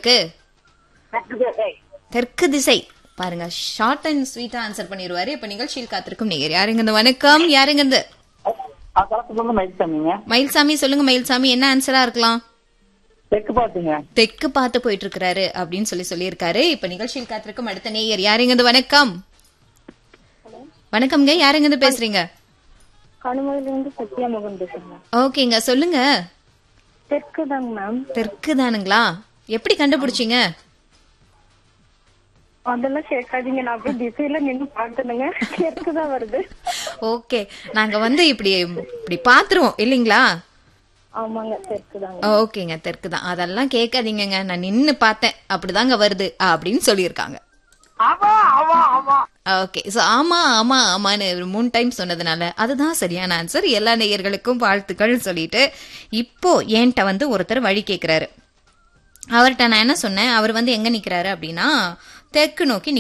உங்களுக்கு தெற்கு திசை பாருங்க ஷார்ட் அண்ட் ஸ்வீட்டா ஆன்சர் பண்ணிடுவாரு இப்ப நிகழ்ச்சியில் காத்திருக்கும் நேயர் யாருங்க இந்த வணக்கம் யாருங்க இந்த களத்துல மயில்சாமிங்க மயில்சாமி சொல்லுங்க மயில்சாமி என்ன ஆன்சரா இருக்கலாம் தெற்கு பாத்துங்க தெற்கு பார்த்து போயிட்டு இருக்கிறாரு அப்படின்னு சொல்லி சொல்லியிருக்காரு இப்ப நிகழ்ச்சியில் காத்திருக்கும் அடுத்த நேயர் யாருங்க இந்த வணக்கம் வணக்கம்ங்க யாருங்க இருந்து பேசுறீங்க கணுமொழியிலிருந்து சத்யா மகன் பேசுறேன் ஓகேங்க சொல்லுங்க தெற்கு தாங்க மேம் தெற்கு தானுங்களா எப்படி கண்டுபிடிச்சீங்க அதெல்லாம் கேட்காதீங்க நான் அப்படியே திசையில நின்னு பாத்துனுங்க தெற்கு தான் வருது ஓகே நாங்க வந்து இப்படி இப்படி பாத்துருவோம் இல்லைங்களா ஆமாங்க தெற்கு தாங்க ஓகேங்க தெற்கு தான் அதெல்லாம் கேட்காதீங்கங்க நான் நின்னு பார்த்தேன் அப்படிதாங்க வருது அப்படின்னு சொல்லியிருக்காங்க ஓகே சோ ஆமா ஆமா ஆமான்னு ஒரு மூணு டைம் சொன்னதுனால அதுதான் சரியான ஆன்சர் எல்லா நேயர்களுக்கும் வாழ்த்துக்கள் சொல்லிட்டு இப்போ என்கிட்ட வந்து ஒருத்தர் வழி கேக்குறாரு அவர்கிட்ட நான் என்ன சொன்னேன் அவர் வந்து எங்க நிக்கிறாரு அப்படின்னா தெற்கு நோக்கி